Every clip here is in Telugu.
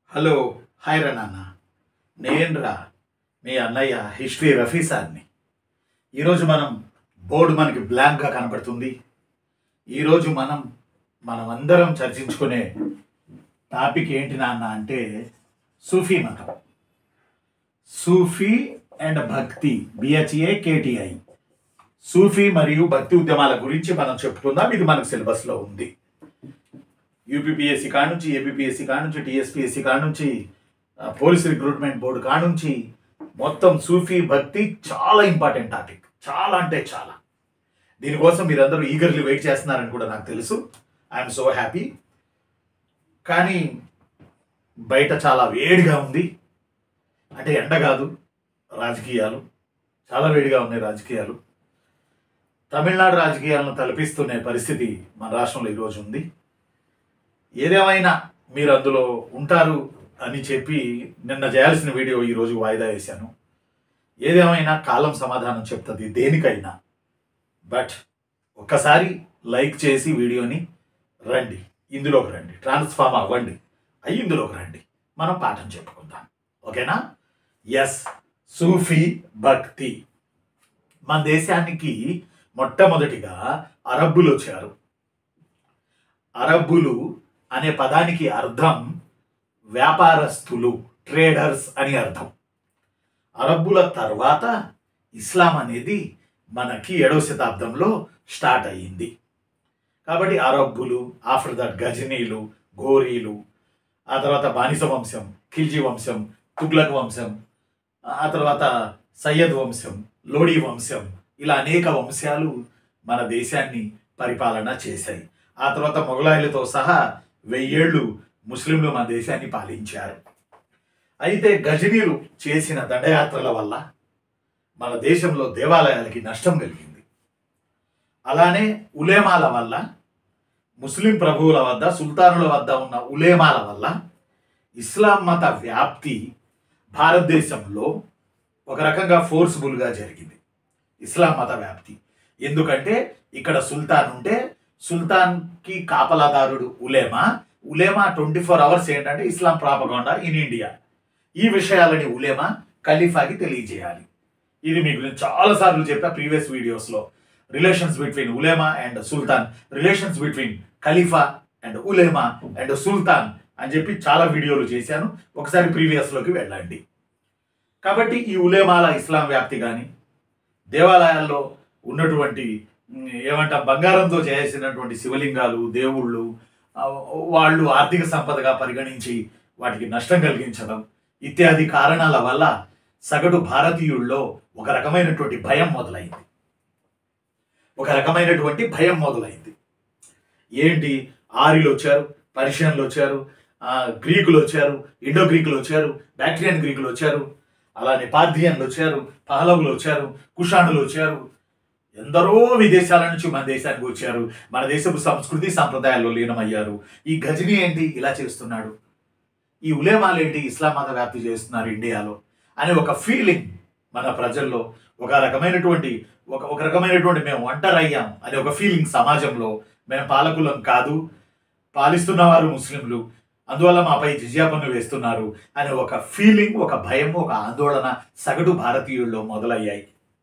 హలో హాయ్ రా నాన్న నేను రా మీ అన్నయ్య హిస్టరీ రఫీ సార్ని ఈరోజు మనం బోర్డు మనకి బ్లాంక్గా కనపడుతుంది ఈరోజు మనం మనమందరం చర్చించుకునే టాపిక్ ఏంటి నాన్న అంటే సూఫీ మతం సూఫీ అండ్ భక్తి బిహెచ్ఏ కేటీఐ సూఫీ మరియు భక్తి ఉద్యమాల గురించి మనం చెప్పుకుందాం ఇది మనకు సిలబస్లో ఉంది యూపీపీఎస్సీ కాడ నుంచి ఏపీపీఎస్సీ కాడ నుంచి టీఎస్పీఎస్సీ కాడ నుంచి ఆ, పోలీస్ రిక్రూట్మెంట్ బోర్డు కాడ నుంచి మొత్తం సూఫీ భక్తి చాలా ఇంపార్టెంట్ టాపిక్ చాలా అంటే చాలా దీనికోసం మీరందరూ ఈగర్లీ వెయిట్ చేస్తున్నారని కూడా నాకు తెలుసు ఐఎమ్ సో హ్యాపీ కానీ బయట చాలా వేడిగా ఉంది అంటే ఎండ కాదు రాజకీయాలు చాలా వేడిగా ఉన్నాయి రాజకీయాలు తమిళనాడు రాజకీయాలను తలపిస్తున్న పరిస్థితి మన రాష్ట్రంలో ఈరోజు ఉంది ఏదేమైనా మీరు అందులో ఉంటారు అని చెప్పి నిన్న చేయాల్సిన వీడియో ఈరోజు వాయిదా వేశాను ఏదేమైనా కాలం సమాధానం చెప్తుంది దేనికైనా బట్ ఒక్కసారి లైక్ చేసి వీడియోని రండి ఇందులోకి రండి ట్రాన్స్ఫార్మ్ అవ్వండి అయ్యి ఇందులోకి రండి మనం పాఠం చెప్పుకుందాం ఓకేనా ఎస్ సూఫీ భక్తి మన దేశానికి మొట్టమొదటిగా అరబ్బులు వచ్చారు అరబ్బులు అనే పదానికి అర్థం వ్యాపారస్తులు ట్రేడర్స్ అని అర్థం అరబ్బుల తర్వాత ఇస్లాం అనేది మనకి ఏడవ శతాబ్దంలో స్టార్ట్ అయ్యింది కాబట్టి అరబ్బులు ఆఫ్టర్ దట్ గజనీలు ఘోరీలు ఆ తర్వాత బానిస వంశం ఖిల్జీ వంశం తుగ్లక్ వంశం ఆ తర్వాత సయ్యద్ వంశం లోడీ వంశం ఇలా అనేక వంశాలు మన దేశాన్ని పరిపాలన చేశాయి ఆ తర్వాత మొఘలాయులతో సహా వెయ్యేళ్ళు ముస్లింలు మన దేశాన్ని పాలించారు అయితే గజనీలు చేసిన దండయాత్రల వల్ల మన దేశంలో దేవాలయాలకి నష్టం కలిగింది అలానే ఉలేమాల వల్ల ముస్లిం ప్రభువుల వద్ద సుల్తానుల వద్ద ఉన్న ఉలేమాల వల్ల ఇస్లాం మత వ్యాప్తి భారతదేశంలో ఒక రకంగా ఫోర్స్ఫుల్గా జరిగింది ఇస్లాం మత వ్యాప్తి ఎందుకంటే ఇక్కడ సుల్తాన్ ఉంటే సుల్తాన్కి కాపలాదారుడు ఉలేమా ఉలేమా ట్వంటీ ఫోర్ అవర్స్ ఏంటంటే ఇస్లాం ప్రాపగొండా ఇన్ ఇండియా ఈ విషయాలని ఉలేమా ఖలీఫాకి తెలియజేయాలి ఇది మీకు నేను చాలాసార్లు చెప్పా ప్రీవియస్ వీడియోస్లో రిలేషన్స్ బిట్వీన్ ఉలేమా అండ్ సుల్తాన్ రిలేషన్స్ బిట్వీన్ ఖలీఫా అండ్ ఉలేమా అండ్ సుల్తాన్ అని చెప్పి చాలా వీడియోలు చేశాను ఒకసారి ప్రీవియస్లోకి వెళ్ళండి కాబట్టి ఈ ఉలేమాల ఇస్లాం వ్యాప్తి కానీ దేవాలయాల్లో ఉన్నటువంటి ఉమ్, ఏమంటాం బంగారంతో చేసినటువంటి శివలింగాలు దేవుళ్ళు ఆ, వాళ్ళు ఆర్థిక సంపదగా పరిగణించి వాటికి నష్టం కలిగించడం ఇత్యాది కారణాల వల్ల సగటు భారతీయుల్లో ఒక రకమైనటువంటి భయం మొదలైంది ఒక రకమైనటువంటి భయం మొదలైంది ఏంటి ఆర్యులు వచ్చారు పర్షియన్లు వచ్చారు ఆ, గ్రీకులు వచ్చారు ఇండో గ్రీకులు వచ్చారు బ్యాక్టీరియన్ గ్రీకులు వచ్చారు అలానే పార్థియన్లు వచ్చారు పహలవులు వచ్చారు కుషాణులు వచ్చారు ఎందరో విదేశాల నుంచి మన దేశానికి వచ్చారు మన దేశపు సంస్కృతి సాంప్రదాయాల్లో లీనమయ్యారు ఈ గజని ఏంటి ఇలా చేస్తున్నాడు ఈ ఉలేమాలు ఏంటి ఇస్లాం మత వ్యాప్తి చేస్తున్నారు ఇండియాలో అనే ఒక ఫీలింగ్ మన ప్రజల్లో ఒక రకమైనటువంటి ఒక ఒక రకమైనటువంటి మేము ఒంటరయ్యాం అనే ఒక ఫీలింగ్ సమాజంలో మేము పాలకులం కాదు పాలిస్తున్న వారు ముస్లింలు అందువల్ల మాపై జిజియా పన్ను వేస్తున్నారు అనే ఒక ఫీలింగ్ ఒక భయం ఒక ఆందోళన సగటు భారతీయుల్లో మొదలయ్యాయి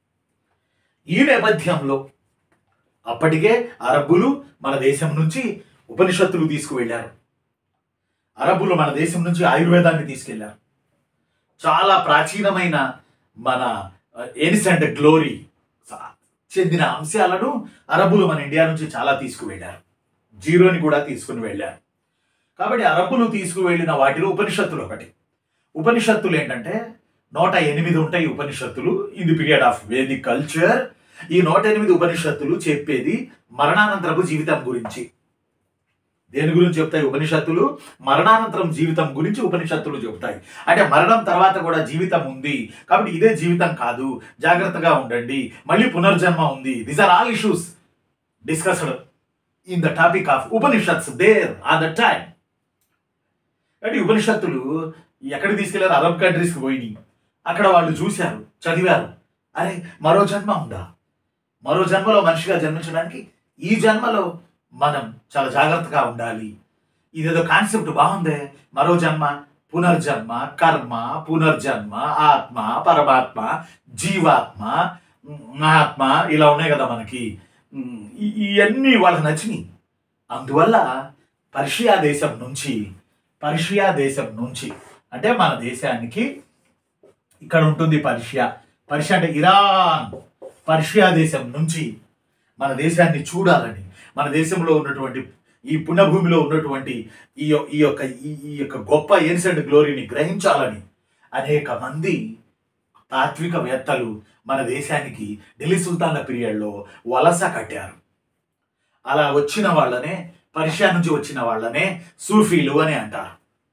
ఈ నేపథ్యంలో అప్పటికే అరబ్బులు మన దేశం నుంచి ఉపనిషత్తులు తీసుకువెళ్ళారు అరబ్బులు మన దేశం నుంచి ఆయుర్వేదాన్ని తీసుకెళ్లారు చాలా ప్రాచీనమైన మన ఎనిసెంట్ గ్లోరీ చెందిన అంశాలను అరబ్బులు మన ఇండియా నుంచి చాలా తీసుకువెళ్ళారు జీరోని కూడా తీసుకుని వెళ్ళారు కాబట్టి అరబ్బులు తీసుకువెళ్ళిన వాటిలో ఉపనిషత్తులు ఒకటి ఉపనిషత్తులు ఏంటంటే నూట ఎనిమిది ఉంటాయి ఉపనిషత్తులు in the period of Vedic culture ఈ నూట ఎనిమిది ఉపనిషత్తులు చెప్పేది మరణానంతరపు జీవితం గురించి దేని గురించి చెప్తాయి ఉపనిషత్తులు మరణానంతరం జీవితం గురించి ఉపనిషత్తులు చెబుతాయి అంటే మరణం తర్వాత కూడా జీవితం ఉంది కాబట్టి ఇదే జీవితం కాదు జాగ్రత్తగా ఉండండి మళ్ళీ పునర్జన్మ ఉంది these are all issues discussed in the topic of Upanishads there on the time అంటే ఈ ఉపనిషత్తులు ఎక్కడికి తీసుకెళ్లారు అరబ్ కంట్రీస్కి పోయినాయి అక్కడ వాళ్ళు చూశారు చదివారు అరే మరో జన్మ ఉందా మరో జన్మలో మనిషిగా జన్మించడానికి ఈ జన్మలో మనం చాలా జాగ్రత్తగా ఉండాలి ఇదేదో కాన్సెప్ట్ బాగుందే మరో జన్మ పునర్జన్మ కర్మ పునర్జన్మ ఆత్మ పరమాత్మ జీవాత్మ ఉమ్, ఆత్మ ఇలా ఉన్నాయి కదా మనకి ఉమ్, ఈ- ఇవన్నీ వాళ్ళకి నచ్చినాయి అందువల్ల పర్షియా దేశం నుంచి పర్షియా దేశం నుంచి అంటే మన దేశానికి ఇక్కడ ఉంటుంది పర్షియా పర్షియా అంటే ఇరాన్ పర్షియా దేశం నుంచి మన దేశాన్ని చూడాలని మన దేశంలో ఉన్నటువంటి ఈ పుణ్యభూమిలో ఉన్నటువంటి ఈ యొ- ఈ యొక్క ఈ- ఈ యొక్క గొప్ప ఏన్సెంట్ గ్లోరీని గ్రహించాలని అనేక మంది తాత్వికవేత్తలు మన దేశానికి ఢిల్లీ సుల్తాన్ల పీరియడ్లో వలస కట్టారు అలా వచ్చిన వాళ్ళనే పర్షియా నుంచి వచ్చిన వాళ్ళనే సూఫీలు అని అంటారు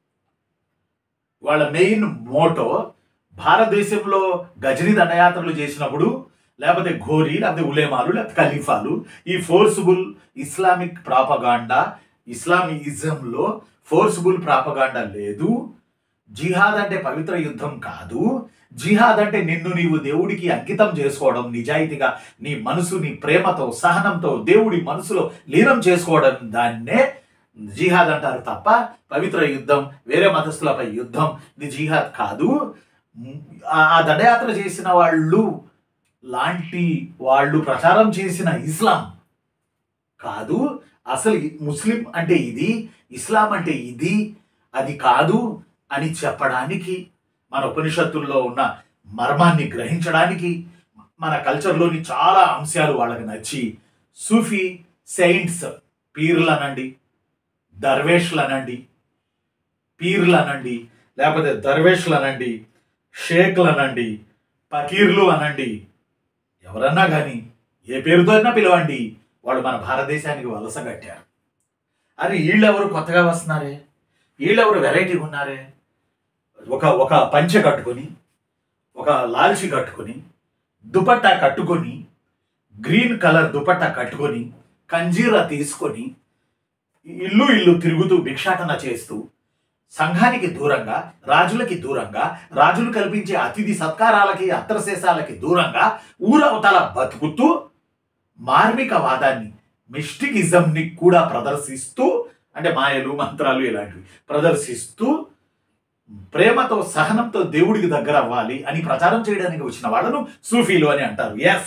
వాళ్ళ మెయిన్ మోటో భారతదేశంలో గజని దండయాత్రలు చేసినప్పుడు లేకపోతే ఘోరీ లేకపోతే ఉలేమాలు లేకపోతే ఖలీఫాలు ఈ ఫోర్సుబుల్ ఇస్లామిక్ ప్రాపగాండా ఇస్లామిజంలో ఫోర్సుబుల్ ప్రాపగాండా లేదు జిహాద్ అంటే పవిత్ర యుద్ధం కాదు జిహాద్ అంటే నిన్ను నీవు దేవుడికి అంకితం చేసుకోవడం నిజాయితీగా నీ మనసు నీ ప్రేమతో సహనంతో దేవుడి మనసులో లీనం చేసుకోవడం దాన్నే జిహాద్ అంటారు తప్ప పవిత్ర యుద్ధం వేరే మతస్థులపై యుద్ధం ఇది జిహాద్ కాదు ఆ- ఆ దండయాత్ర చేసిన వాళ్ళు లాంటి వాళ్ళు ప్రచారం చేసిన ఇస్లాం కాదు అసలు ఈ ముస్లిం అంటే ఇది ఇస్లాం అంటే ఇది అది కాదు అని చెప్పడానికి మన ఉపనిషత్తుల్లో ఉన్న మర్మాన్ని గ్రహించడానికి మన కల్చర్లోని చాలా అంశాలు వాళ్ళకి నచ్చి సూఫీ సెయింట్స్ పీర్లు అనండి దర్వేష్లు అనండి పీర్లు అనండి లేకపోతే దర్వేష్లు అనండి షేక్లు అనండి పకీర్లు అనండి ఎవరన్నా కానీ ఏ పేరుతో అయినా పిలవండి వాళ్ళు మన భారతదేశానికి వలస కట్టారు అరే వీళ్ళెవరు కొత్తగా వస్తున్నారే వీళ్ళెవరు వెరైటీగా ఉన్నారే ఒక ఒక పంచె కట్టుకొని ఒక లాల్చి కట్టుకొని దుపట్టా కట్టుకొని గ్రీన్ కలర్ దుపట్టా కట్టుకొని కంజీరా తీసుకొని ఇల్లు ఇల్లు తిరుగుతూ భిక్షాటన చేస్తూ సంఘానికి దూరంగా రాజులకి దూరంగా రాజులు కల్పించే అతిథి సత్కారాలకి అత్రశేషాలకి దూరంగా ఊరవతల బతుకుతూ మార్మికవాదాన్ని మిస్టికిజంని కూడా ప్రదర్శిస్తూ అంటే మాయలు మంత్రాలు ఇలాంటివి ప్రదర్శిస్తూ ప్రేమతో సహనంతో దేవుడికి దగ్గర అవ్వాలి అని ప్రచారం చేయడానికి వచ్చిన వాళ్ళను సూఫీలు అని అంటారు ఎస్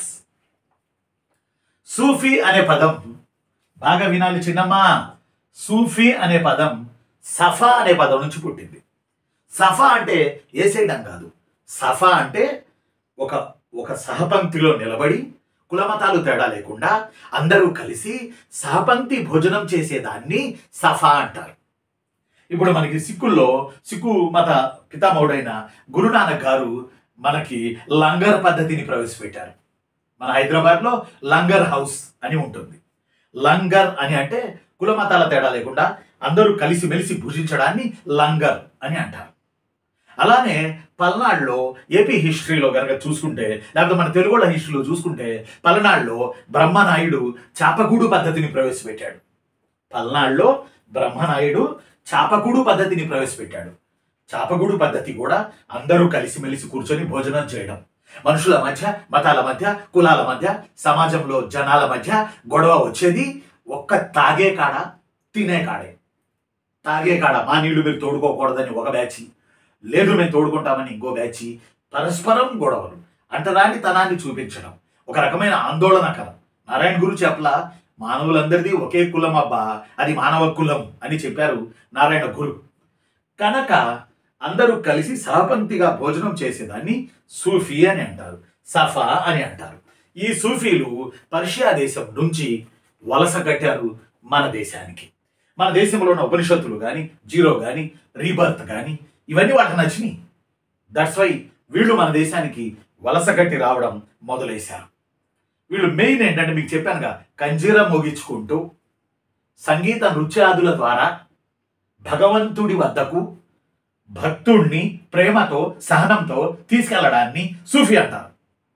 సూఫీ అనే పదం బాగా వినాలి చిన్నమ్మా సూఫీ అనే పదం సఫా అనే పదం నుంచి పుట్టింది సఫా అంటే ఏసేయడం కాదు సఫా అంటే ఒక ఒక సహపంక్తిలో నిలబడి కులమతాలు తేడా లేకుండా అందరూ కలిసి సహపంక్తి భోజనం చేసేదాన్ని సఫా అంటారు ఇప్పుడు మనకి సిక్కుల్లో సిక్కు మత పితామహుడైన గురునానక్ గారు మనకి లంగర్ పద్ధతిని ప్రవేశపెట్టారు మన హైదరాబాద్లో లంగర్ హౌస్ అని ఉంటుంది లంగర్ అని అంటే కుల మతాల తేడా లేకుండా అందరూ కలిసి మెలిసి భుజించడాన్ని లంగర్ అని అంటారు అలానే పల్నాడులో ఏపీ హిస్టరీలో కనుక చూసుకుంటే లేకపోతే మన తెలుగుల హిస్టరీలో చూసుకుంటే పల్నాడులో బ్రహ్మనాయుడు చాపగూడు పద్ధతిని ప్రవేశపెట్టాడు పల్నాడులో బ్రహ్మనాయుడు చాపగూడు పద్ధతిని ప్రవేశపెట్టాడు చాపగూడు పద్ధతి కూడా అందరూ కలిసిమెలిసి కూర్చొని భోజనం చేయడం మనుషుల మధ్య మతాల మధ్య కులాల మధ్య సమాజంలో జనాల మధ్య గొడవ వచ్చేది ఒక్క తాగే కాడ తినే కాడే తాగే కాడ మా నీళ్లు మీరు తోడుకోకూడదని ఒక బ్యాచి లేదు మేము తోడుకుంటామని ఇంకో బ్యాచి పరస్పరం గొడవలు అంటరాని తనాన్ని చూపించడం ఒక రకమైన ఆందోళనకరం నారాయణ గురు చెప్పలా మానవులందరిది ఒకే కులం అబ్బా అది మానవ కులం అని చెప్పారు నారాయణ గురు కనుక అందరూ కలిసి సహపంక్తిగా భోజనం చేసేదాన్ని సూఫీ అని అంటారు సఫా అని అంటారు ఈ సూఫీలు పర్షియా దేశం నుంచి వలస కట్టారు మన దేశానికి మన దేశంలో ఉన్న ఉపనిషత్తులు కానీ జీరో కానీ రీబర్త్ కానీ ఇవన్నీ వాళ్ళకి నచ్చినాయి దట్స్ వై వీళ్ళు మన దేశానికి వలస కట్టి రావడం మొదలేశారు వీళ్ళు మెయిన్ ఏంటంటే మీకు చెప్పానుగా కంజీర మోగించుకుంటూ సంగీత నృత్యాదుల ద్వారా భగవంతుడి వద్దకు భక్తుణ్ణి ప్రేమతో సహనంతో తీసుకెళ్లడాన్ని సూఫీ అంటారు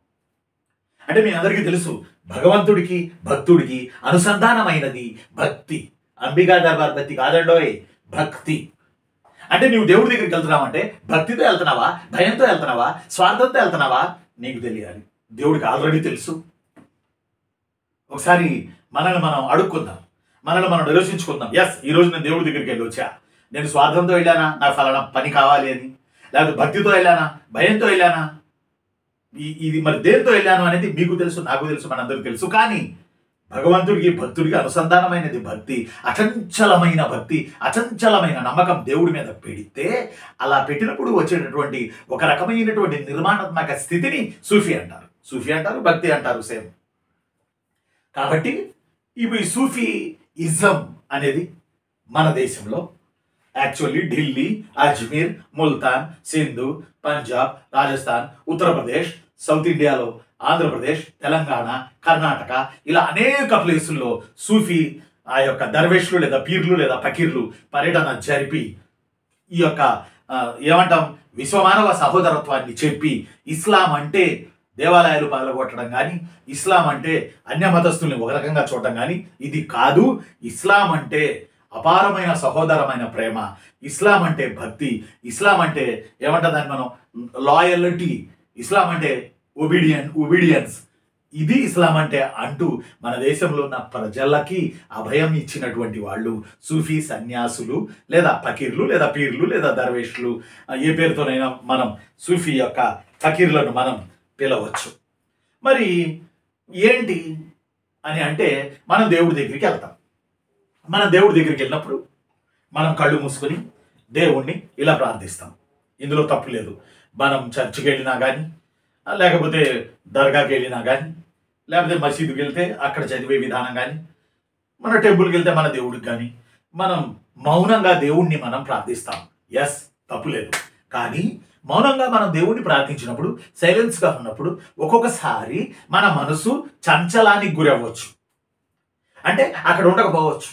అంటే మీ అందరికీ తెలుసు భగవంతుడికి భక్తుడికి అనుసంధానమైనది భక్తి అంబికా దర్బార్ భక్తి కాదండోయ్ భక్తి అంటే నువ్వు దేవుడి దగ్గరికి వెళ్తున్నావంటే భక్తితో వెళ్తున్నావా భయంతో వెళ్తున్నావా స్వార్థంతో వెళ్తున్నావా నీకు తెలియాలి దేవుడికి ఆల్రెడీ తెలుసు ఒకసారి మనల్ని మనం అడుక్కుందాం మనల్ని మనం నిరసించుకుందాం ఎస్ ఈ రోజు నేను దేవుడి దగ్గరికి వెళ్ళి వచ్చా నేను స్వార్థంతో వెళ్ళానా నాకు ఫలానా పని కావాలి అని లేకపోతే భక్తితో వెళ్ళానా భయంతో వెళ్ళానా ఈ- ఇది మరి దేంతో వెళ్ళాను అనేది మీకు తెలుసు నాకు తెలుసు మనందరికీ తెలుసు కానీ భగవంతుడికి భక్తుడికి అనుసంధానమైనది భక్తి అచంచలమైన భక్తి అచంచలమైన నమ్మకం దేవుడి మీద పెడితే అలా పెట్టినప్పుడు వచ్చేటటువంటి ఒక రకమైనటువంటి నిర్మాణాత్మక స్థితిని సూఫీ అంటారు సూఫీ అంటారు భక్తి అంటారు సేమ్ కాబట్టి ఇప్పుడు ఈ సూఫీ ఇజం అనేది మన దేశంలో యాక్చువల్లీ ఢిల్లీ అజ్మీర్ ముల్తాన్ సింధు పంజాబ్ రాజస్థాన్ ఉత్తరప్రదేశ్ సౌత్ ఇండియాలో ఆంధ్రప్రదేశ్ తెలంగాణ కర్ణాటక ఇలా అనేక ప్లేసుల్లో సూఫీ ఆ యొక్క దర్వేష్లు లేదా పీర్లు లేదా ఫకీర్లు పర్యటన జరిపి ఈ యొక్క ఆ, ఏమంటాం విశ్వమానవ సహోదరత్వాన్ని చెప్పి ఇస్లాం అంటే దేవాలయాలు పగలగొట్టడం కానీ ఇస్లాం అంటే అన్య మతస్థుల్ని ఒక రకంగా చూడటం కానీ ఇది కాదు ఇస్లాం అంటే అపారమైన సహోదరమైన ప్రేమ ఇస్లాం అంటే భక్తి ఇస్లాం అంటే ఏమంటుందని మనం లాయల్టీ ఇస్లాం అంటే ఒబీడియన్ ఒబీడియన్స్ ఇది ఇస్లాం అంటే అంటూ మన దేశంలో ఉన్న ప్రజలకి అభయం ఇచ్చినటువంటి వాళ్ళు సూఫీ సన్యాసులు లేదా ఫకీర్లు లేదా పీర్లు లేదా దర్వేష్లు ఆ, ఏ పేరుతోనైనా మనం సూఫీ యొక్క ఫకీర్లను మనం పిలవచ్చు మరి ఏంటి అని అంటే మనం దేవుడి దగ్గరికి వెళ్తాం మనం దేవుడి దగ్గరికి వెళ్ళినప్పుడు మనం కళ్ళు మూసుకొని దేవుణ్ణి ఇలా ప్రార్థిస్తాం ఇందులో తప్పు లేదు మనం చర్చికి వెళ్ళినా కానీ లేకపోతే దర్గాకి వెళ్ళినా కానీ లేకపోతే మసీదుకి వెళ్తే అక్కడ చదివే విధానం కానీ మన టెంపుల్కి వెళ్తే మన దేవుడికి కానీ మనం మౌనంగా దేవుణ్ణి మనం ప్రార్థిస్తాం ఎస్ తప్పులేదు కానీ మౌనంగా మనం దేవుణ్ణి ప్రార్థించినప్పుడు సైలెన్స్గా ఉన్నప్పుడు ఒక్కొక్కసారి మన మనసు చంచలానికి గురవ్వచ్చు అంటే అక్కడ ఉండకపోవచ్చు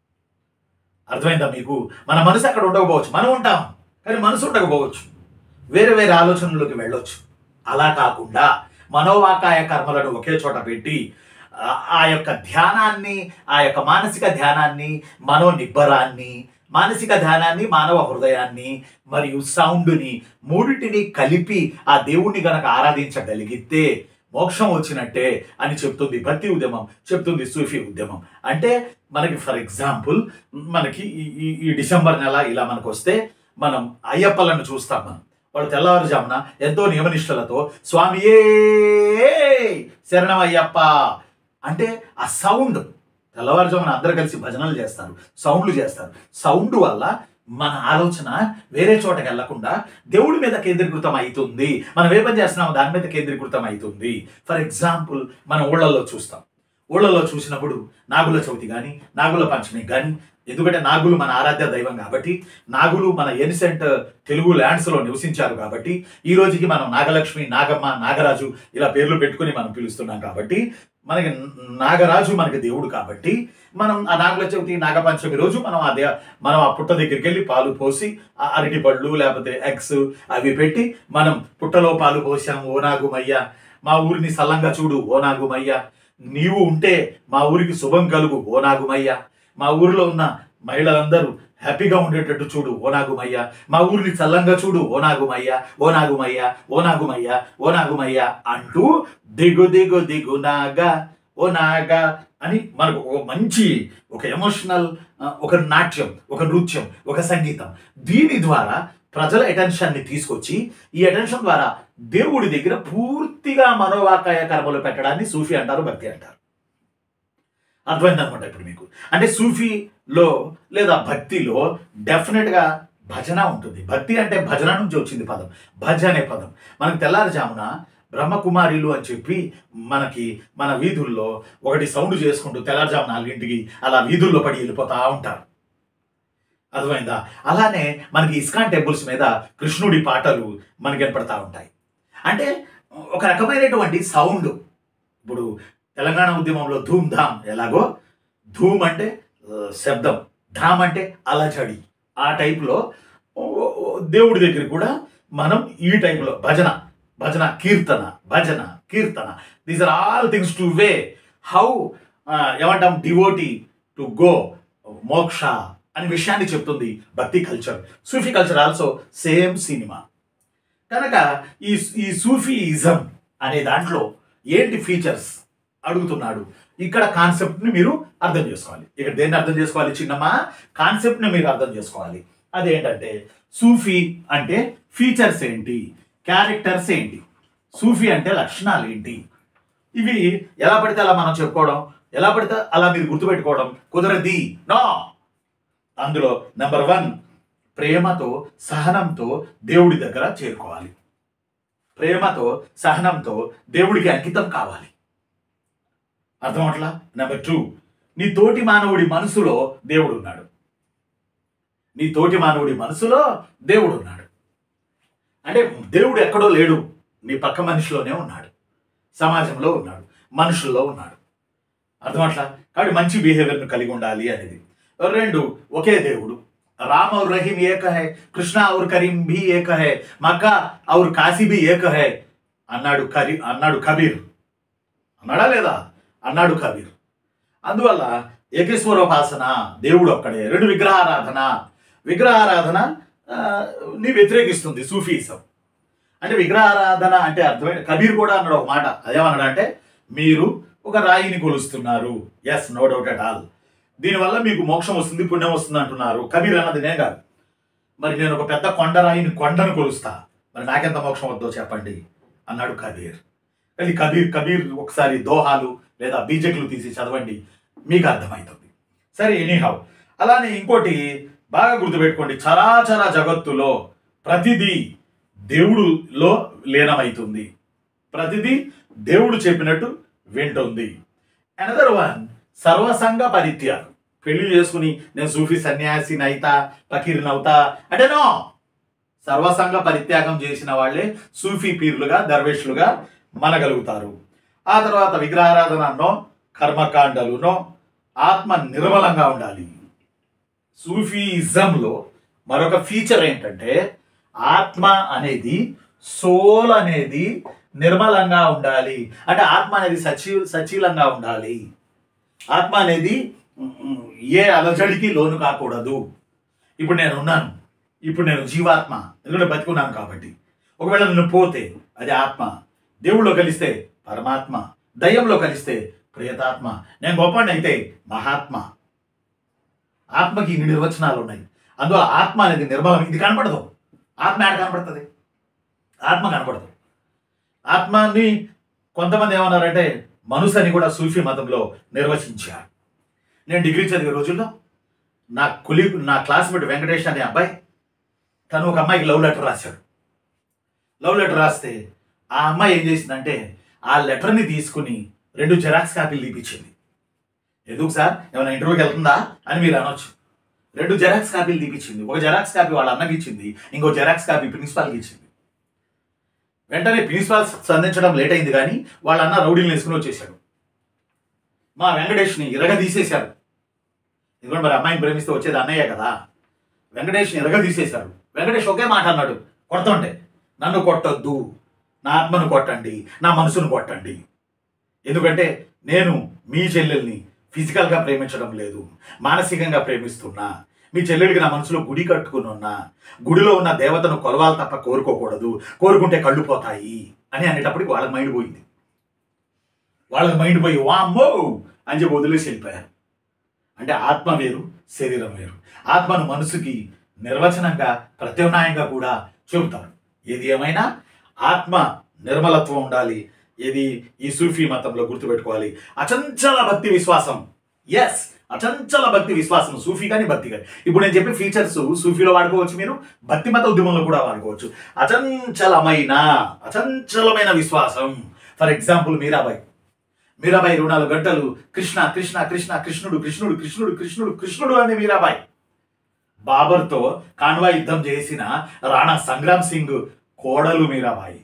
అర్థమైందా మీకు మన మనసు అక్కడ ఉండకపోవచ్చు మనం ఉంటాం కానీ మనసు ఉండకపోవచ్చు వేరే వేరే ఆలోచనలోకి వెళ్ళొచ్చు అలా కాకుండా మనోవాకాయ కర్మలను ఒకే చోట పెట్టి ఆ- ఆ యొక్క ధ్యానాన్ని ఆ యొక్క మానసిక ధ్యానాన్ని మనో నిబ్బరాన్ని మానసిక ధ్యానాన్ని మానవ హృదయాన్ని మరియు సౌండ్ని మూడిటిని కలిపి ఆ దేవుణ్ణి గనక ఆరాధించగలిగితే మోక్షం వచ్చినట్టే అని చెప్తుంది భక్తి ఉద్యమం చెప్తుంది సూఫీ ఉద్యమం అంటే మనకి ఫర్ ఎగ్జాంపుల్ మనకి ఈ- ఈ ఈ డిసెంబర్ నెల ఇలా మనకు వస్తే మనం అయ్యప్పలను చూస్తాం మనం వాళ్ళు తెల్లవారుజామున ఎంతో నియమనిష్టలతో స్వామియే శరణం అయ్యప్ప అంటే ఆ సౌండ్ తెల్లవారుజామున అందరు కలిసి భజనలు చేస్తారు సౌండ్లు చేస్తారు సౌండ్ వల్ల మన ఆలోచన వేరే చోటకి వెళ్లకుండా దేవుడి మీద కేంద్రీకృతం అవుతుంది మనం ఏ పని చేస్తున్నామో దాని మీద కేంద్రీకృతం అవుతుంది ఫర్ ఎగ్జాంపుల్ మనం ఊళ్ళల్లో చూస్తాం ఊళ్ళల్లో చూసినప్పుడు నాగుల చవితి కానీ నాగుల పంచమి కానీ ఎందుకంటే నాగులు మన ఆరాధ్య దైవం కాబట్టి నాగులు మన ఏన్సెంట్ తెలుగు ల్యాండ్స్లో నివసించారు కాబట్టి ఈ రోజుకి మనం నాగలక్ష్మి నాగమ్మ నాగరాజు ఇలా పేర్లు పెట్టుకుని మనం పిలుస్తున్నాం కాబట్టి మనకి నాగరాజు మనకి దేవుడు కాబట్టి మనం ఆ నాగుల చవితి నాగపంచమి రోజు మనం ఆ దే మనం ఆ పుట్ట దగ్గరికి వెళ్ళి పాలు పోసి ఆ అరటి పళ్ళు లేకపోతే ఎగ్స్ అవి పెట్టి మనం పుట్టలో పాలు పోసాం ఓ నాగుమయ్య మా ఊరిని సల్లంగా చూడు ఓ నాగుమయ్య నీవు ఉంటే మా ఊరికి శుభం కలుగు ఓ నాగుమయ్య మా ఊరిలో ఉన్న మహిళలందరూ హ్యాపీగా ఉండేటట్టు చూడు ఓ నాగుమయ్య మా ఊరిని చల్లంగా చూడు ఓ నాగుమయ్య ఓ నాగుమయ్య ఓ నాగుమయ్య ఓ నాగుమయ్య అంటూ దిగు దిగు దిగు నాగా ఓ నాగా అని మనకు ఒక మంచి ఒక ఎమోషనల్ ఒక నాట్యం ఒక నృత్యం ఒక సంగీతం దీని ద్వారా ప్రజల అటెన్షన్ని తీసుకొచ్చి ఈ అటెన్షన్ ద్వారా దేవుడి దగ్గర పూర్తిగా మనోవాకాయ కర్మలు పెట్టడాన్ని సూఫీ అంటారు భక్తి అంటారు అర్థమైంది అనమాట ఇప్పుడు మీకు అంటే సూఫీలో లేదా భక్తిలో డెఫినెట్గా భజన ఉంటుంది భక్తి అంటే భజన నుంచి వచ్చింది పదం భజ అనే పదం మనకు తెల్లారుజామున బ్రహ్మకుమారిలు అని చెప్పి మనకి మన వీధుల్లో ఒకటి సౌండ్ చేసుకుంటూ తెల్లారుజాము నాలుగింటికి అలా వీధుల్లో పడి వెళ్ళిపోతా ఉంటారు అర్థమైందా అలానే మనకి ఇస్కాన్ టెంపుల్స్ మీద కృష్ణుడి పాటలు మనకి వినపడతా ఉంటాయి అంటే ఒక రకమైనటువంటి సౌండ్ ఇప్పుడు తెలంగాణ ఉద్యమంలో ధూమ్ ధామ్ ఎలాగో ధూమ్ అంటే ఆ, శబ్దం ధామ్ అంటే అలజడి ఆ టైప్లో దేవుడి దగ్గర కూడా మనం ఈ టైప్లో భజన భజన కీర్తన భజన కీర్తన these are all things to way how ఏమంటాం డివోటీ టు గో మోక్ష అనే విషయాన్ని చెప్తుంది bhakti culture Sufi culture also same cinema కనుక ఈ ఈ సూఫీయిజం అనే దాంట్లో ఏంటి ఫీచర్స్ అడుగుతున్నాడు ఇక్కడ కాన్సెప్ట్ని మీరు అర్థం చేసుకోవాలి ఇక్కడ దేన్ని అర్థం చేసుకోవాలి చిన్నమ్మా కాన్సెప్ట్ని మీరు అర్థం చేసుకోవాలి అదేంటంటే సూఫీ అంటే ఫీచర్స్ ఏంటి క్యారెక్టర్స్ ఏంటి సూఫీ అంటే లక్షణాలు ఏంటి ఇవి ఎలా పడితే అలా మనం చెప్పుకోవడం ఎలా పడితే అలా మీరు గుర్తుపెట్టుకోవడం కుదరది నో అందులో నెంబర్ వన్ ప్రేమతో సహనంతో దేవుడి దగ్గర చేరుకోవాలి ప్రేమతో సహనంతో దేవుడికి అంకితం కావాలి అర్థమవట్లా నెంబర్ టూ నీ తోటి మానవుడి మనసులో దేవుడు ఉన్నాడు నీ తోటి మానవుడి మనసులో దేవుడు ఉన్నాడు అంటే దేవుడు ఎక్కడో లేడు నీ పక్క మనిషిలోనే ఉన్నాడు సమాజంలో ఉన్నాడు మనుషుల్లో ఉన్నాడు అర్థమట్లా కాబట్టి మంచి బిహేవియర్ను కలిగి ఉండాలి అనేది రెండు ఒకే దేవుడు రామ్ और रहीम एक है కృష్ణ और కరీం भी एक है మక్కా और కాశీ भी एक है అన్నాడు కరీ అన్నాడు కబీర్ అన్నాడా లేదా అన్నాడు కబీర్ అందువల్ల ఏకేశ్వరోపాసన దేవుడు ఒక్కడే రెండు విగ్రహారాధన విగ్రహారాధన ఆ, ని వ్యతిరేకిస్తుంది సూఫీసం అంటే విగ్రహారాధన అంటే అర్థమైన కబీర్ కూడా అన్నాడు ఒక మాట అదేమన్నాడు అంటే మీరు ఒక రాయిని కొలుస్తున్నారు yes no doubt at all దీనివల్ల మీకు మోక్షం వస్తుంది పుణ్యం వస్తుంది అంటున్నారు కబీర్ అన్నది నేను కాదు మరి నేను ఒక పెద్ద కొండ రాయిని కొండను కొలుస్తా మరి నాకెంత మోక్షం వద్దో చెప్పండి అన్నాడు కబీర్ కానీ కబీర్ కబీర్ ఒకసారి దోహాలు లేదా బీజకులు తీసి చదవండి మీకు అర్థమవుతుంది సరే ఎనీహౌ అలానే ఇంకోటి బాగా గుర్తుపెట్టుకోండి చరాచర జగత్తులో ప్రతిదీ దేవుడులో లీనమైతుంది ప్రతిదీ దేవుడు చెప్పినట్టు వింటుంది అనదర్ వన్ సర్వసంగ పరిత్యాగం పెళ్లి చేసుకుని నేను సూఫీ సన్యాసి నైతా ఫకీర్ నవుతా అంటే నో సర్వసంగ పరిత్యాగం చేసిన వాళ్ళే సూఫీ పీర్లుగా దర్వేష్లుగా మనగలుగుతారు ఆ తర్వాత విగ్రహారాధననో కర్మకాండలునో ఆత్మ నిర్మలంగా ఉండాలి సూఫీయిజంలో మరొక ఫీచర్ ఏంటంటే ఆత్మ అనేది సోల్ అనేది నిర్మలంగా ఉండాలి అంటే ఆత్మ అనేది సచీ సచీలంగా ఉండాలి ఆత్మ అనేది ఉమ్, ఏ అలజడికి లోను కాకూడదు ఇప్పుడు నేను ఉన్నాను ఇప్పుడు నేను జీవాత్మ ఎందుకంటే బతికున్నాను కాబట్టి ఒకవేళ నేను పోతే అది ఆత్మ దేవుళ్ళో కలిస్తే పరమాత్మ దయ్యంలో కలిస్తే ప్రియతాత్మ నేను గొప్పని అయితే మహాత్మ ఆత్మకి ఇన్ని నిర్వచనాలు ఉన్నాయి అందువల్ల ఆత్మ అనేది నిర్మలం ఇది కనపడదు ఆత్మ ఎక్కడ కనపడుతుంది ఆత్మ కనపడదు ఆత్మాన్ని కొంతమంది ఏమన్నారంటే మనసు అని కూడా సూఫీ మతంలో నిర్వచించారు నేను డిగ్రీ చదివే రోజుల్లో నా కొలి నా క్లాస్మేట్ వెంకటేష్ అనే అబ్బాయి తను ఒక అమ్మాయికి లవ్ లెటర్ రాశాడు లవ్ లెటర్ రాస్తే ఆ అమ్మాయి ఏం చేసిందంటే ఆ లెటర్ని తీసుకుని రెండు జెరాక్స్ కాపీలు తీపిచ్చింది ఎందుకు సార్ ఏమైనా ఇంటర్వ్యూకి వెళ్తుందా అని మీరు అనొచ్చు రెండు జెరాక్స్ కాపీలు తీపిచ్చింది ఒక జెరాక్స్ కాపీ వాళ్ళ అన్నకి ఇచ్చింది ఇంకో జెరాక్స్ కాపీ ప్రిన్సిపాల్కి ఇచ్చింది వెంటనే ప్రిన్సిపాల్ స్పందించడం లేట్ అయింది కానీ వాళ్ళ అన్న రౌడీలు వేసుకుని వచ్చేసాడు మా వెంకటేష్ని ఇరగ తీసేశారు ఎందుకంటే మరి అమ్మాయిని ప్రేమిస్తే వచ్చేది అన్నయ్య కదా వెంకటేష్ని ఇరగ తీసేశారు వెంకటేష్ ఒకే మాట అన్నాడు కొడుతుంటే నన్ను కొట్టొద్దు నా ఆత్మను కొట్టండి నా మనసును కొట్టండి ఎందుకంటే నేను మీ చెల్లెల్ని ఫిజికల్గా ప్రేమించడం లేదు మానసికంగా ప్రేమిస్తున్నా మీ చెల్లెలికి నా మనసులో గుడి కట్టుకుని ఉన్నా గుడిలో ఉన్న దేవతను కొలవాలి తప్ప కోరుకోకూడదు కోరుకుంటే కళ్ళు పోతాయి అని అనేటప్పటికి వాళ్ళకి మైండ్ పోయింది వాళ్ళకి మైండ్ పోయి వామ్మో అని చెప్పి వదిలేసి వెళ్ళిపోయారు అంటే ఆత్మ వేరు శరీరం వేరు ఆత్మను మనసుకి నిర్వచనంగా ప్రత్యామ్నాయంగా కూడా చెబుతారు ఏది ఏమైనా ఆత్మ నిర్మలత్వం ఉండాలి ఇది ఈ సూఫీ మతంలో గుర్తుపెట్టుకోవాలి అచంచల భక్తి విశ్వాసం ఎస్ అచంచల భక్తి విశ్వాసం సూఫీ కానీ భక్తి కానీ ఇప్పుడు నేను చెప్పే ఫీచర్స్ సూఫీలో వాడుకోవచ్చు మీరు భక్తి మత ఉద్యమంలో కూడా వాడుకోవచ్చు అచంచలమైన అచంచలమైన విశ్వాసం ఫర్ ఎగ్జాంపుల్ మీరాబాయి మీరాబాయి ఇరవై నాలుగు గంటలు కృష్ణ కృష్ణ కృష్ణ కృష్ణుడు కృష్ణుడు కృష్ణుడు కృష్ణుడు కృష్ణుడు అని మీరాబాయి బాబర్తో కాన్వా యుద్ధం చేసిన రాణా సంగ్రామ్ సింగ్ కోడలు మీరాబాయి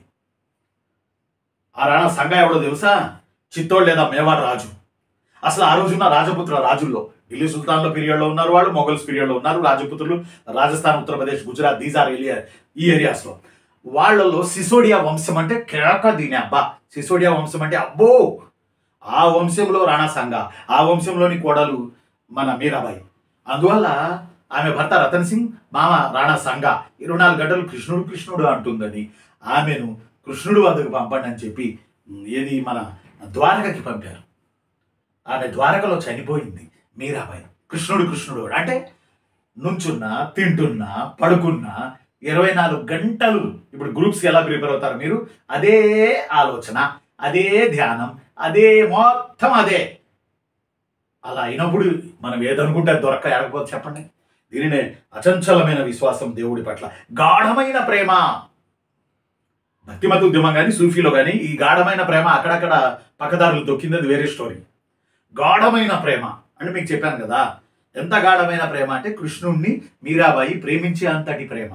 ఆ రాణా సంఘ ఎవడో తెలుసా చిత్తోడు లేదా మేవాడ్ రాజు అసలు ఆ రోజున్న రాజపుత్ర రాజుల్లో ఢిల్లీ సుల్తాన్ల పీరియడ్లో ఉన్నారు వాళ్ళు మొఘల్స్ పీరియడ్లో ఉన్నారు రాజపుత్రులు Rajasthan Uttar Pradesh Gujarat these are area ఈ ఏరియాస్లో వాళ్ళలో సిసోడియా వంశం అంటే కేక దీని అబ్బా సిసోడియా వంశం అంటే అబ్బో ఆ వంశంలో రాణా సంఘ ఆ వంశంలోని కోడలు మన మీరాబాయి అందువల్ల ఆమె భర్త రతన్ సింగ్ మామ రాణా సంఘ ఇరవై నాలుగు గంటలు కృష్ణుడు కృష్ణుడు అంటుందని ఆమెను కృష్ణుడు వద్దకు పంపండి అని చెప్పి ఉమ్, ఏది మన ద్వారకకి పంపారు ఆమె ద్వారకలో చనిపోయింది మీరాబాయి కృష్ణుడు కృష్ణుడు అంటే నుంచున్నా తింటున్నా పడుకున్నా ఇరవై నాలుగు గంటలు ఇప్పుడు గ్రూప్స్కి ఎలా ప్రిపేర్ అవుతారు మీరు అదే ఆలోచన అదే ధ్యానం అదే మొత్తం అదే అలా అయినప్పుడు మనం ఏదనుకుంటే అది దొరక్క ఎడకపోతే చెప్పండి దీనినే అచంచలమైన విశ్వాసం దేవుడి పట్ల గాఢమైన ప్రేమ భక్తిమత ఉద్యమం కానీ సూఫీలో కానీ ఈ గాఢమైన ప్రేమ అక్కడక్కడ పక్కదారులు తొక్కింది అది వేరే స్టోరీ గాఢమైన ప్రేమ అంటే మీకు చెప్పాను కదా ఎంత గాఢమైన ప్రేమ అంటే కృష్ణుణ్ణి మీరాబాయి ప్రేమించే అంతటి ప్రేమ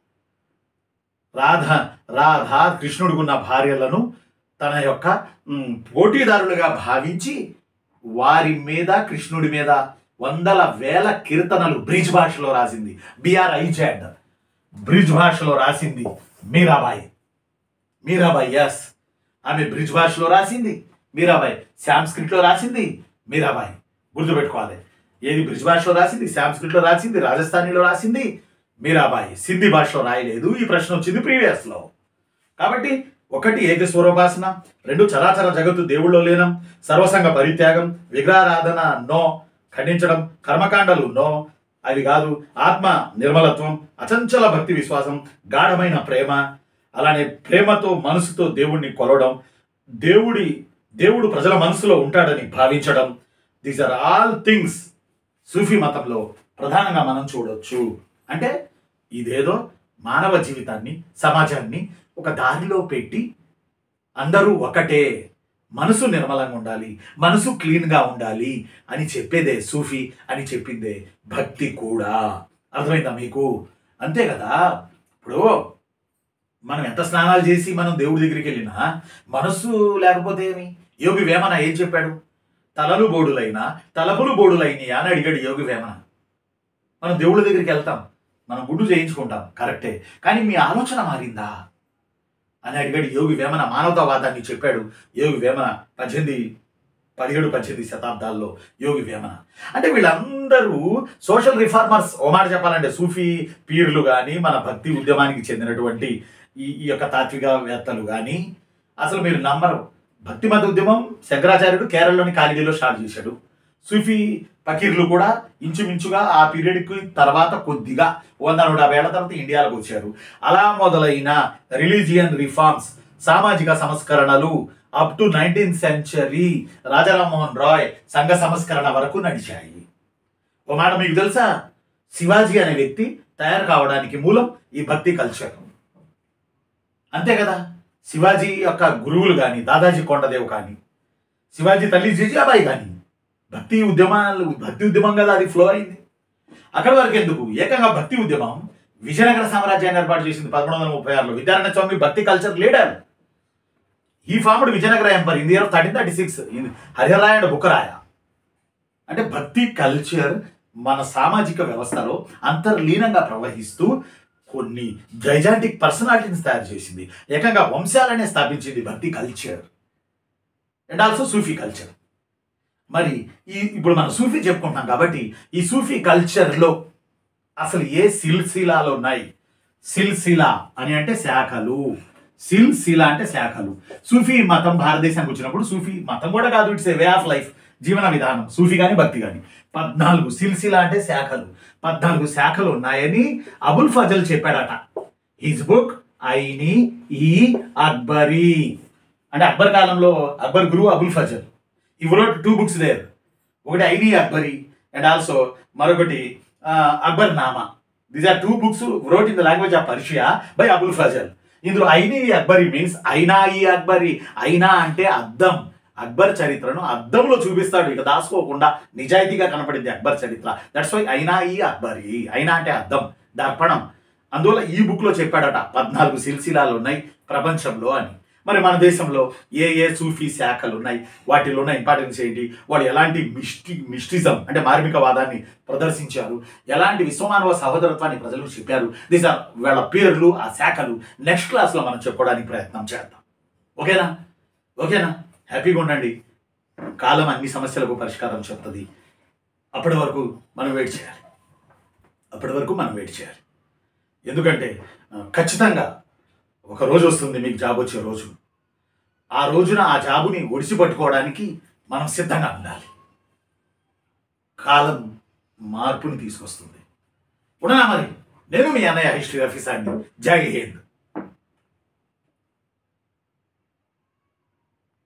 రాధ రాధ కృష్ణుడికున్న భార్యలను తన యొక్క మ్, పోటీదారులుగా భావించి వారి మీద కృష్ణుడి మీద వందల వేల కీర్తనలు బ్రిజ్ భాషలో రాసింది బిఆర్ ఐజాడ్ బ్రిజ్ భాషలో రాసింది మీరాబాయి మీరాబాయి ఎస్ ఆమె బ్రిజ్ భాషలో రాసింది మీరాబాయి సాంస్క్రిట్లో రాసింది మీరాబాయి గుర్తుపెట్టుకోవాలి ఏది బ్రిజ్ భాషలో రాసింది సాంస్క్రిట్లో రాసింది రాజస్థానీలో రాసింది మీరాబాయి సింధీ భాషలో రాయలేదు ఈ ప్రశ్న వచ్చింది ప్రీవియస్లో కాబట్టి ఒకటి ఏకస్వరూపాసన రెండు చరాచర జగత్తు దేవుళ్ళో లీనం సర్వసంగ పరిత్యాగం విగ్రహారాధన నో ఖండించడం కర్మకాండలు నో అవి కాదు ఆత్మ నిర్మలత్వం అచంచల భక్తి విశ్వాసం గాఢమైన ప్రేమ అలానే ప్రేమతో మనసుతో దేవుణ్ణి కొలవడం దేవుడి దేవుడు ప్రజల మనసులో ఉంటాడని భావించడం these are all things Sufi మతంలో ప్రధానంగా మనం చూడొచ్చు అంటే ఇదేదో మానవ జీవితాన్ని సమాజాన్ని ఒక దారిలో పెట్టి అందరూ ఒకటే మనసు నిర్మలంగా ఉండాలి మనసు క్లీన్గా ఉండాలి అని చెప్పేదే సూఫీ అని చెప్పిందే భక్తి కూడా అర్థమైందా మీకు అంతే కదా ఇప్పుడు మనం ఎంత స్నానాలు చేసి మనం దేవుడి దగ్గరికి వెళ్ళినా మనస్సు లేకపోతే ఏమి యోగి వేమన ఏం చెప్పాడు తలలు బోడులైనా తలపులు బోడులైనయా అని అడిగాడు యోగి వేమన మనం దేవుడి దగ్గరికి వెళ్తాం మనం గుడ్డు చేయించుకుంటాం కరెక్టే కానీ మీ ఆలోచన మారిందా అని అడిగాడు యోగి వేమన మానవతావాదాన్ని చెప్పాడు యోగి వేమన పద్దెనిమిది పదిహేడు పద్దెనిమిది శతాబ్దాల్లో యోగి వేమన అంటే వీళ్ళందరూ సోషల్ రిఫార్మర్స్ ఓ మాట చెప్పాలంటే సూఫీ పీర్లు కానీ మన భక్తి ఉద్యమానికి చెందినటువంటి ఈ ఈ యొక్క తాత్వికవేత్తలు కానీ అసలు మీరు నమ్మరు భక్తి మత ఉద్యమం శంకరాచార్యుడు కేరళలోని కాలిడీలో స్టార్ట్ చేశాడు సూఫీ ఫకీర్లు కూడా ఇంచుమించుగా ఆ పీరియడ్కి తర్వాత కొద్దిగా వంద నూట యాభై ఏళ్ల తర్వాత ఇండియాలోకి వచ్చారు అలా మొదలైన రిలీజియన్ రిఫార్మ్స్ సామాజిక సంస్కరణలు up to nineteenth century Raja Rammohan Roy సంఘ సంస్కరణ వరకు నడిచాయి ఓ మాట మీకు తెలుసా శివాజీ అనే వ్యక్తి తయారు కావడానికి మూలం ఈ భక్తి కల్చర్ అంతే కదా శివాజీ యొక్క గురువులు కానీ దాదాజీ కొండదేవ్ కానీ శివాజీ తల్లి జిజాబాయి కానీ భక్తి ఉద్యమాలు భక్తి ఉద్యమం కదా అది ఫ్లో అయింది అక్కడ వరకు ఎందుకు ఏకంగా భక్తి ఉద్యమం విజయనగర సామ్రాజ్యాన్ని ఏర్పాటు చేసింది పదమూడు వందల ముప్పై ఆరులో Vidyaranya Swami bhakti culture leader he formed Vijayanagara empire in year thirteen thirty six Hariharaya and Bukkaraya అంటే భక్తి కల్చర్ మన సామాజిక వ్యవస్థలో అంతర్లీనంగా ప్రవహిస్తూ కొన్ని జైజాంటిక్ పర్సనాలిటీని తయారు చేసింది ఏకంగా వంశాలనే స్థాపించింది bhakti culture and also Sufi culture మరి ఈ ఇప్పుడు మనం సూఫీ చెప్పుకుంటున్నాం కాబట్టి ఈ సూఫీ కల్చర్లో అసలు ఏ సిల్సిలాలు ఉన్నాయి సిల్సిలా అని అంటే శాఖలు సిల్సిలా అంటే శాఖలు సూఫీ మతం భారతదేశానికి వచ్చినప్పుడు సూఫీ మతం కూడా కాదు it's a way of life జీవన విధానం సూఫీ కానీ భక్తి కానీ పద్నాలుగు సిల్సిలా అంటే శాఖలు పద్నాలుగు శాఖలు ఉన్నాయని అబుల్ ఫజల్ చెప్పాడట హిజ్ బుక్ ఐని ఈ అక్బరీ అంటే అక్బర్ కాలంలో అక్బర్ గురువు అబుల్ ఫజల్ ఈ wrote టూ బుక్స్ దేర్ ఒకటి ఐని అక్బరీ అండ్ ఆల్సో మరొకటి Akbar Nama these are two books wrote in the language of Persia by Abul Fazl ఇందులో ఐని అక్బరీ మీన్స్ ఐనా ఈ అక్బరీ ఐనా అంటే అద్దం అక్బర్ చరిత్రను అద్దంలో చూపిస్తాడు ఇక దాచుకోకుండా నిజాయితీగా కనపడింది అక్బర్ చరిత్ర దట్స్ వై అయినా ఈ అక్బరి అయినా అంటే అద్దం దర్పణం అందువల్ల ఈ బుక్ లో చెప్పాడట పద్నాలుగు సిల్సిలాలు ఉన్నాయి ప్రపంచంలో అని మరి మన దేశంలో ఏ ఏ సూఫీ శాఖలు ఉన్నాయి వాటిలో ఉన్న ఇంపార్టెన్స్ ఏంటి వాళ్ళు ఎలాంటి మిస్టి మిస్టిజం అంటే మార్మికవాదాన్ని ప్రదర్శించారు ఎలాంటి విశ్వమానవ సహోదరత్వాన్ని ప్రజలకు చెప్పారు దీస్ ఆర్ వాళ్ళ పేర్లు ఆ శాఖలు నెక్స్ట్ క్లాస్లో మనం చెప్పుకోవడానికి ప్రయత్నం చేద్దాం ఓకేనా ఓకేనా హ్యాపీగా ఉండండి కాలం అన్ని సమస్యలకు పరిష్కారం చెప్తుంది అప్పటి వరకు మనం వెయిట్ చేయాలి అప్పటి వరకు మనం వెయిట్ చేయాలి ఎందుకంటే ఆ, ఖచ్చితంగా ఒక రోజు వస్తుంది మీకు జాబ్ వచ్చే రోజు ఆ రోజున ఆ జాబుని ఒడిసి పట్టుకోవడానికి మనం సిద్ధంగా ఉండాలి కాలం మార్పుని తీసుకొస్తుంది పునః మరి నేను మీ అన్నయ్య హిస్టరీ ఆఫీసర్ని జై హింద్